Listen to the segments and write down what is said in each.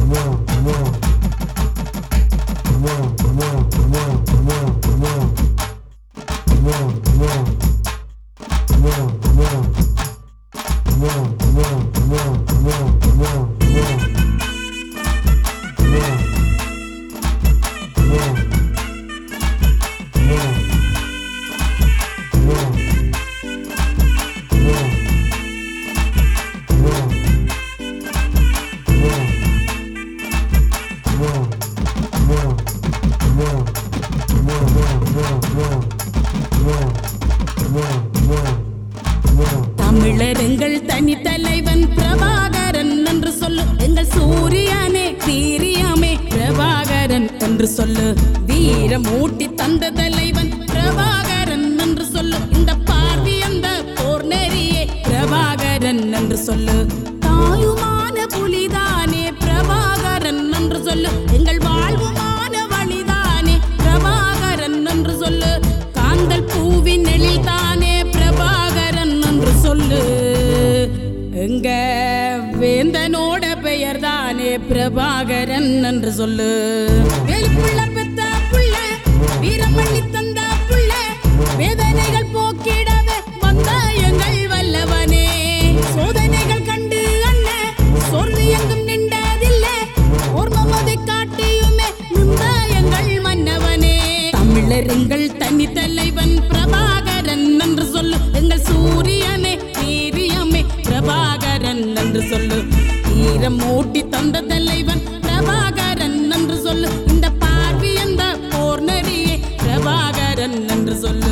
தமிழர் எங்கள் தனி தலைவன் பிரபாகரன் என்று சொல்லு எங்கள் சூரியனே தீரியமே பிரபாகரன் என்று சொல்லு வீரம் ஊட்டி தந்த தலைவன் பிரபாகரன் என்று சொல்லு இந்த பார்வை அந்த போர் நெறியே பிரபாகரன் என்று சொல்லு தாயுமான புலிதானே பிரபாகரன் என்று சொல்லு எங்கள் வாழ்வுமான வழிதானே பிரபாகரன் என்று சொல்லு காந்தல் பூவின் எழில் தானே பிரபாகரன் என்று சொல்லு எங்க வேந்தனோட பெயர் தானே பிரபாகரன் என்று சொல்லு வேலுப்புள்ள பெத்த புள்ள வீரமள்ளி தந்த புள்ள வேதனைகள் போக்கிடவே வந்த எங்கள் வல்லவனே சோதனைகள் கண்டு அல்ல சொர்ணி எங்கும் நின்றதில்லை ஓர்மமதை காட்டியுமே நின்ற எங்கள் மன்னவனே தமிழர் எங்கள் தனி தலைவன் பிரபாகரன் என்று சொல்லு எங்கள் சூரியனே வீரியமே பிரபாகரன் என்று சொல்லு ஈரம் மூட்டி தந்த தலைவன் பிரபாகரன் என்று சொல்லு இந்த பார்வை அந்த போர் நெறியே பிரபாகரன் என்று சொல்லு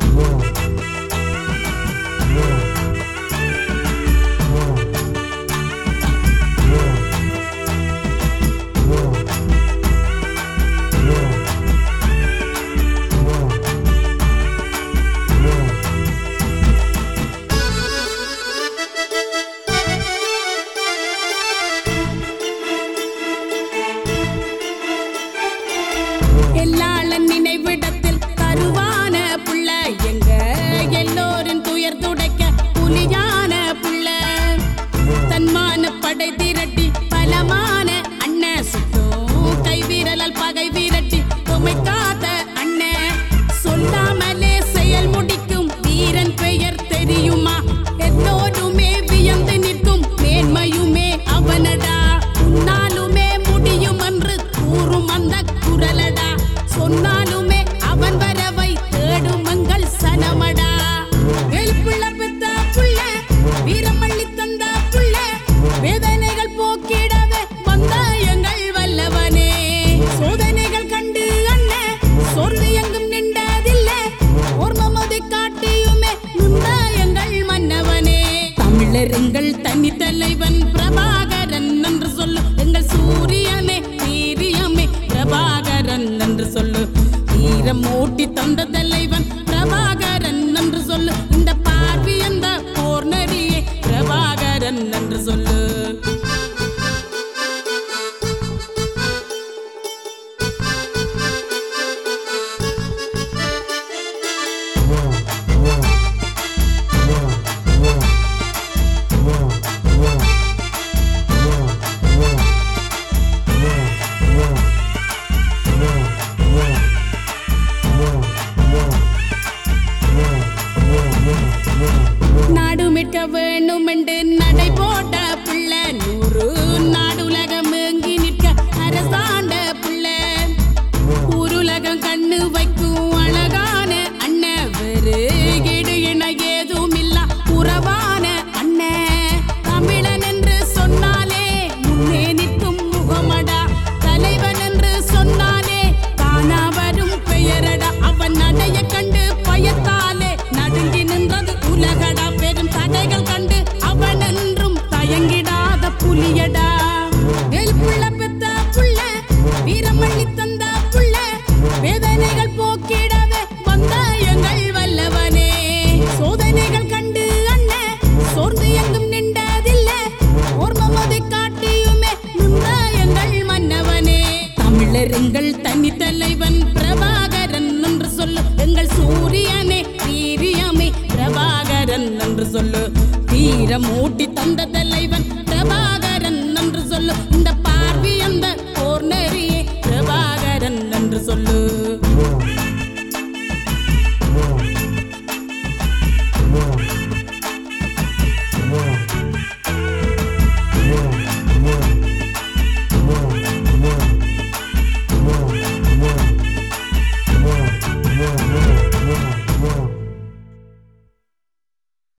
எல்லாளன் நினைவிடத்தில் தருவான புள்ள எங்க எல்லோரின் துயர் துடைக்க புலியான புள்ள தன்மான படை திரட்டி பலமான அண்ணன் சுத்தம் கை வீரலால் பகை விரட்டி துமை காத்த அண்ணன் சொல்லாமலே செயல் முடிக்கும் வீரன் பெயர் தெரியுமா எல்லோருமே வியந்து நிற்கும் மேன்மையுமே அவனடா உன்னாலுமே முடியும் என்று கூறும் அந்த குரலடா சொன்னாலுமே அவன் வரவை தேடும் எங்கள் சனமடா வேலுப்புள்ள பெத்த புள்ள வீரமள்ளி தந்த புள்ள வேதனைகள் போக்கிடவே வந்த எங்கள் வல்லவனே சோதனைகள் கண்டு அண்ண சொர்ணி எங்கும் நின்றதில்லை ஓர்மமதை காட்டியுமே நின்ற எங்கள் மன்னவனே தமிழர் எங்கள் தனி தலைவன் பிரபாகரன் என்று சொல்லு எங்கள் சூரியனே வீரியமே பிரபாகரன் என்று சொல்லு வீரம் மூட்டி தந்த தலைவன் பிரபாகரன் என்று சொல்லு இந்த பார்வை அந்த போர் நெறியே பிரபாகரன் என்று சொல்லு நாடு மீட்க வேணும் என்று நடை போட்ட புள்ள நூறு நாடுலகம் ஏங்கி நிற்க அரசாண்ட புள்ள ஊருலகம் கண்ணு வைக்கும் அழகான அண்ணன் வேறு ஈடு இணை ஏதும் இல்ல உறவான அண்ணன் தமிழன் என்று சொன்னாலே முன்னே நிற்கும் முகமடா தலைவன் என்று சொன்னாலே தானா வரும் பெயரடா அவன் நடைய கண்டு பயத்தாலே நடுங்கி நின்றது உலகடா பெரும் தடைகள் கண்டு அவன் என்றும் தயங்கிடாத புலியடா வேலுப்புள்ள பெத்த புள்ள வீரமள்ளி தந்த புள்ள வேதனைகள் போக்கிடவே வந்த எங்கள் வல்லவனே சோதனைகள் கண்டு அண்ண சோர்ந்து எங்கும் நின்றதில்லை ஓர்மமதை காட்டியுமே நின்ற எங்கள் மன்னவனே தமிழர் எங்கள் தனி தலைவன் பிரபாகரன் என்று சொல்லு எங்கள் சூரியனே வீரியமே பிரபாகரன் என்று சொல்லு வீரம் ஊட்டி தந்த தலைவன் பிரபாகரன் என்று சொல்லு இந்த பார்வை என்று சொல்லு